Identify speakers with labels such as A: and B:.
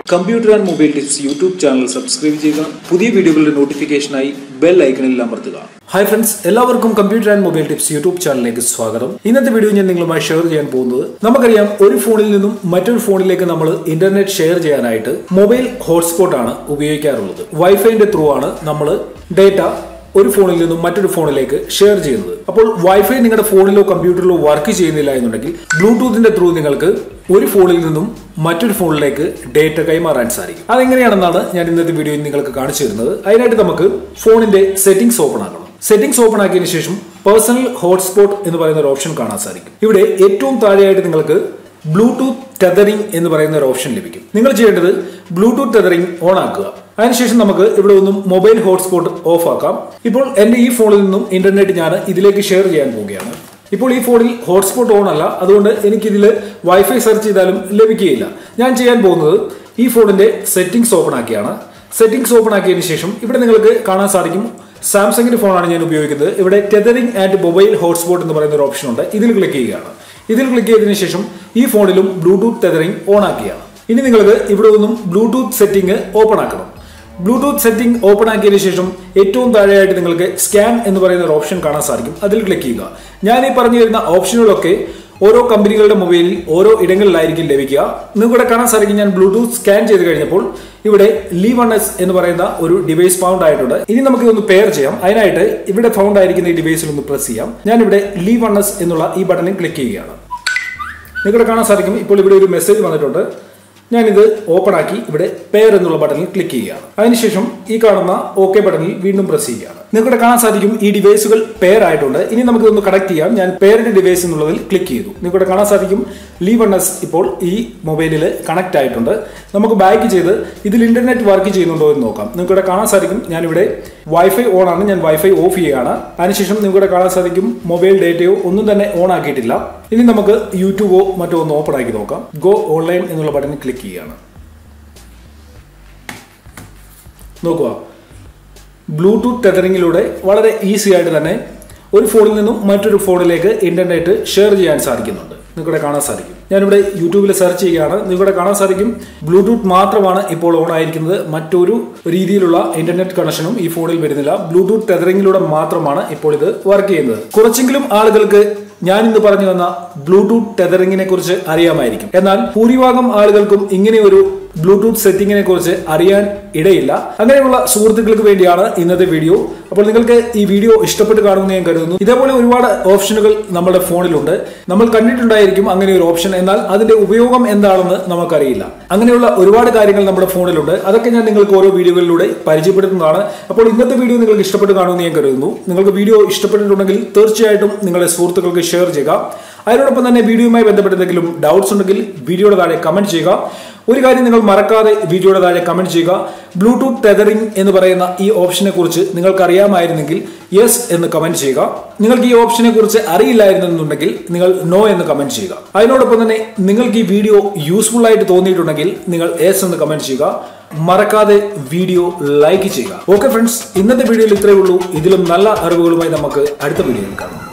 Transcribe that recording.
A: computer and mobile tips YouTube channel subscribe ചെയ്യുക പുതിയ വീഡിയോകളുടെ നോട്ടിഫിക്കേഷനായി ബെൽ ഐക്കണിൽ അമർത്തുക ഹായ് ഫ്രണ്ട്സ് എല്ലാവർക്കും computer and mobile tips YouTube ചാനലിലേക്ക് സ്വാഗതം ഇന്നത്തെ വീഡിയോ ഞാൻ നിങ്ങളുമായി ഷെയർ ചെയ്യാൻ പോകുന്നത് നമുക്കറിയാം ഒരു ഫോണിൽ നിന്നും മറ്റൊരു ഫോണിലേക്ക് നമ്മൾ ഇന്റർനെറ്റ് ഷെയർ ചെയ്യാനായിട്ട് മൊബൈൽ ഹോട്ട്സ്പോട്ട് ആണ് ഉപയോഗിക്കാറുള്ളത് വൈഫൈന്റെ ത്രൂ ആണ് നമ്മൾ ഡേറ്റ ഒരു ഫോണിൽ നിന്നും മറ്റൊരു ഫോണിലേക്ക് ഷെയർ ചെയ്യുന്നത് അപ്പോൾ വൈഫൈ നിങ്ങളുടെ ഫോണിലോ കമ്പ്യൂട്ടറിലോ വർക്ക് ചെയ്യുന്നില്ല എന്നുണ്ടെങ്കിൽ ബ്ലൂടൂത്തിന്റെ ത്രൂ നിങ്ങൾക്ക് ഒരു ഫോണിൽ നിന്നും മറ്റൊരു ഫോണിലേക്ക് ഡേറ്റ കൈമാറാൻ സാധിക്കും അതെങ്ങനെയാണെന്നാണ് ഞാൻ ഇന്നത്തെ വീഡിയോയിൽ നിങ്ങൾക്ക് കാണിച്ചു തരുന്നത് അതിനായിട്ട് നമുക്ക് ഫോണിന്റെ സെറ്റിംഗ്സ് ഓപ്പൺ ആക്കണം സെറ്റിംഗ്സ് ഓപ്പൺ ആക്കിയതിനു ശേഷം പേഴ്സണൽ ഹോട്ട്സ്പോട്ട് എന്ന് പറയുന്ന ഒരു ഓപ്ഷൻ കാണാൻ സാധിക്കും ഇവിടെ ഏറ്റവും താഴെയായിട്ട് നിങ്ങൾക്ക് ബ്ലൂടൂത്ത് ടെതറിംഗ് എന്ന് പറയുന്ന ഒരു ഓപ്ഷൻ ലഭിക്കും നിങ്ങൾ ചെയ്യേണ്ടത് ബ്ലൂടൂത്ത് ടെതറിംഗ് ഓൺ ആക്കുക അതിനുശേഷം നമുക്ക് ഇവിടെ ഒന്നും മൊബൈൽ ഹോട്ട്സ്പോട്ട് ഓഫ് ആക്കാം ഇപ്പോൾ എന്റെ ഈ ഫോണിൽ നിന്നും ഇന്റർനെറ്റ് ഞാൻ ഇതിലേക്ക് ഷെയർ ചെയ്യാൻ പോവുകയാണ് ഇപ്പോൾ ഈ ഫോണിൽ ഹോട്ട്സ്പോട്ട് ഓൺ അല്ല അതുകൊണ്ട് എനിക്കിതിൽ വൈഫൈ സെർച്ച് ചെയ്താലും ലഭിക്കുകയില്ല ഞാൻ ചെയ്യാൻ പോകുന്നത് ഈ ഫോണിന്റെ സെറ്റിംഗ്സ് ഓപ്പൺ ആക്കിയാണ് സെറ്റിംഗ്സ് ഓപ്പൺ ആക്കിയതിനു ശേഷം ഇവിടെ നിങ്ങൾക്ക് കാണാൻ സാധിക്കും സാംസങ്ങിന്റെ ഫോണാണ് ഞാൻ ഉപയോഗിക്കുന്നത് ഇവിടെ ടെതറിംഗ് ആൻഡ് മൊബൈൽ ഹോട്ട്സ്പോട്ട് എന്ന് പറയുന്ന ഒരു ഓപ്ഷൻ ഉണ്ട് ഇതിൽ ക്ലിക്ക് ചെയ്യുകയാണ് ഇതിൽ ക്ലിക്ക് ചെയ്തതിനു ശേഷം ഈ ഫോണിലും ബ്ലൂടൂത്ത് ടെതറിംഗ് ഓൺ ആക്കിയാണ് ഇനി നിങ്ങൾക്ക് ഇവിടെ നിന്നും ബ്ലൂടൂത്ത് സെറ്റിംഗ് ഓപ്പൺ ആക്കണം ബ്ലൂടൂത്ത് സെറ്റിംഗ് ഓപ്പൺ ആക്കിയതിനു ശേഷം ഏറ്റവും താഴെയായിട്ട് നിങ്ങൾക്ക് സ്കാൻ എന്ന് പറയുന്ന ഒരു ഓപ്ഷൻ കാണാൻ സാധിക്കും അതിൽ ക്ലിക്ക് ചെയ്യുക ഞാൻ ഈ പറഞ്ഞു തരുന്ന ഓപ്ഷനുകളൊക്കെ ഓരോ കമ്പനികളുടെ മൊബൈലിൽ ഓരോ ഇടങ്ങളിലായിരിക്കും ലഭിക്കുക നിങ്ങൾക്കിവിടെ കാണാൻ സാധിക്കും ഞാൻ ബ്ലൂടൂത്ത് സ്കാൻ ചെയ്ത് കഴിഞ്ഞപ്പോൾ ഇവിടെ ലീ വൺ എസ് എന്ന് പറയുന്ന ഒരു ഡിവൈസ് ഫൗണ്ട് ആയിട്ടുണ്ട് ഇനി നമുക്ക് ഇതൊന്ന് പെയർ ചെയ്യാം അതിനായിട്ട് ഇവിടെ ഫൗണ്ട് ആയിരിക്കുന്ന ഈ ഡിവൈസിൽ ഒന്ന് പ്രസ് ചെയ്യാം ഞാൻ ഇവിടെ ലീ വൺ എസ് എന്നുള്ള ഈ ബട്ടണിൽ ക്ലിക്ക് ചെയ്യുകയാണ് നിങ്ങൾക്കിവിടെ കാണാൻ സാധിക്കും ഇപ്പോൾ ഇവിടെ ഒരു മെസ്സേജ് വന്നിട്ടുണ്ട് ഞാനിത് ഓപ്പൺ ആക്കി ഇവിടെ പെയർ എന്നുള്ള ബട്ടണിൽ ക്ലിക്ക് ചെയ്യുകയാണ് അതിനുശേഷം ഈ കാണുന്ന ഓക്കെ ബട്ടണിൽ വീണ്ടും പ്രസ് ചെയ്യുകയാണ് നിങ്ങൾക്കിവിടെ കാണാൻ സാധിക്കും ഈ ഡിവൈസുകൾ പെയർ ആയിട്ടുണ്ട് ഇനി നമുക്ക് ഇതൊന്ന് കണക്ട് ചെയ്യാം ഞാൻ പെയറിന്റെ ഡിവൈസ് എന്നുള്ളതിൽ ക്ലിക്ക് ചെയ്തു നിങ്ങൾക്കിവിടെ കാണാൻ സാധിക്കും ലീ വൺ എസ് ഇപ്പോൾ ഈ മൊബൈലിൽ കണക്ട് ആയിട്ടുണ്ട് നമുക്ക് ബാക്ക് ചെയ്ത് ഇതിൽ ഇന്റർനെറ്റ് വർക്ക് ചെയ്യുന്നുണ്ടോ എന്ന് നോക്കാം നിങ്ങൾക്കിവിടെ കാണാൻ സാധിക്കും ഞാനിവിടെ വൈഫൈ ഓൺ ആണ് ഞാൻ വൈഫൈ ഓഫ് ചെയ്യുകയാണ് അതിനുശേഷം നിങ്ങൾക്കിവിടെ കാണാൻ സാധിക്കും മൊബൈൽ ഡേറ്റയോ ഒന്നും തന്നെ ഓൺ ആക്കിയിട്ടില്ല ഇനി നമുക്ക് യൂട്യൂബോ മറ്റോ ഒന്ന് ഓപ്പൺ ആക്കി നോക്കാം ഗോ ഓൺലൈൻ എന്നുള്ള ബട്ടണിൽ ക്ലിക്ക് ചെയ്യുകയാണ് നോക്കുക ബ്ലൂടൂത്ത് ടെതറിങ്ങിലൂടെ വളരെ ഈസി ആയിട്ട് തന്നെ ഒരു ഫോണിൽ നിന്നും മറ്റൊരു ഫോണിലേക്ക് ഇന്റർനെറ്റ് ഷെയർ ചെയ്യാൻ സാധിക്കുന്നുണ്ട് നിങ്ങൾക്കിവിടെ കാണാൻ സാധിക്കും ഞാനിവിടെ യൂട്യൂബിൽ സെർച്ച് ചെയ്യുകയാണ് നിങ്ങൾക്കിവിടെ കാണാൻ സാധിക്കും ബ്ലൂടൂത്ത് മാത്രമാണ് ഇപ്പോൾ ഓൺ ആയിരിക്കുന്നത് മറ്റൊരു രീതിയിലുള്ള ഇന്റർനെറ്റ് കണക്ഷനും ഈ ഫോണിൽ വരുന്നില്ല ബ്ലൂടൂത്ത് ടെതറിങ്ങിലൂടെ മാത്രമാണ് ഇപ്പോൾ ഇത് വർക്ക് ചെയ്യുന്നത് കുറച്ചെങ്കിലും ആളുകൾക്ക് ഞാൻ ഇന്ന് പറഞ്ഞു വന്ന ബ്ലൂടൂത്ത് ടെതറിങ്ങിനെ കുറിച്ച് അറിയാമായിരിക്കും എന്നാൽ ഭൂരിഭാഗം ആളുകൾക്കും ഇങ്ങനെ ഒരു ബ്ലൂടൂത്ത് സെറ്റിങ്ങിനെ കുറിച്ച് അറിയാൻ ഇടയില്ല അങ്ങനെയുള്ള സുഹൃത്തുക്കൾക്ക് വേണ്ടിയാണ് ഇന്നത്തെ വീഡിയോ അപ്പോൾ നിങ്ങൾക്ക് ഈ വീഡിയോ ഇഷ്ടപ്പെട്ട് കാണുമെന്ന് ഞാൻ കരുതുന്നു ഇതേപോലെ ഒരുപാട് ഓപ്ഷനുകൾ നമ്മുടെ ഫോണിലുണ്ട് നമ്മൾ കണ്ടിട്ടുണ്ടായിരിക്കും അങ്ങനെ ഒരു ഓപ്ഷൻ എന്നാൽ അതിന്റെ ഉപയോഗം എന്താണെന്ന് നമുക്കറിയില്ല അങ്ങനെയുള്ള ഒരുപാട് കാര്യങ്ങൾ നമ്മുടെ ഫോണിലുണ്ട് അതൊക്കെ ഞാൻ നിങ്ങൾക്ക് ഓരോ വീഡിയോകളിലൂടെ പരിചയപ്പെടുത്തുന്നതാണ് അപ്പോൾ ഇന്നത്തെ വീഡിയോ നിങ്ങൾക്ക് ഇഷ്ടപ്പെട്ട് കാണുമെന്ന് ഞാൻ കരുതുന്നു നിങ്ങൾക്ക് വീഡിയോ ഇഷ്ടപ്പെട്ടിട്ടുണ്ടെങ്കിൽ തീർച്ചയായിട്ടും നിങ്ങളുടെ സുഹൃത്തുക്കൾക്ക് ഷെയർ ചെയ്യുക അതിനോടൊപ്പം തന്നെ വീഡിയോയുമായി ബന്ധപ്പെട്ട എന്തെങ്കിലും ഡൗട്ട്സ് ഉണ്ടെങ്കിൽ വീഡിയോയുടെ താഴെ കമന്റ് ചെയ്യുക ഒരു കാര്യം നിങ്ങൾ മറക്കാതെ വീഡിയോയുടെ താഴെ കമന്റ് ചെയ്യുക ബ്ലൂടൂത്ത് ടെതറിംഗ് എന്ന് പറയുന്ന ഈ ഓപ്ഷനെ കുറിച്ച് നിങ്ങൾക്ക് അറിയാമായിരുന്നെങ്കിൽ യെസ് എന്ന് കമന്റ് ചെയ്യുക നിങ്ങൾക്ക് ഈ ഓപ്ഷനെ കുറിച്ച് അറിയില്ലായിരുന്നെന്നുണ്ടെങ്കിൽ നിങ്ങൾ നോ എന്ന് കമന്റ് ചെയ്യുക അതിനോടൊപ്പം തന്നെ നിങ്ങൾക്ക് ഈ വീഡിയോ യൂസ്ഫുൾ ആയിട്ട് തോന്നിയിട്ടുണ്ടെങ്കിൽ നിങ്ങൾ യെസ് എന്ന് കമന്റ് ചെയ്യുക മറക്കാതെ വീഡിയോ ലൈക്ക് ചെയ്യുക ഓക്കെ ഫ്രണ്ട്സ് ഇന്നത്തെ വീഡിയോയിൽ ഇത്രയേ ഉള്ളൂ ഇതിലും നല്ല അറിവുകളുമായി നമുക്ക് അടുത്ത വീഡിയോയിൽ കാണാം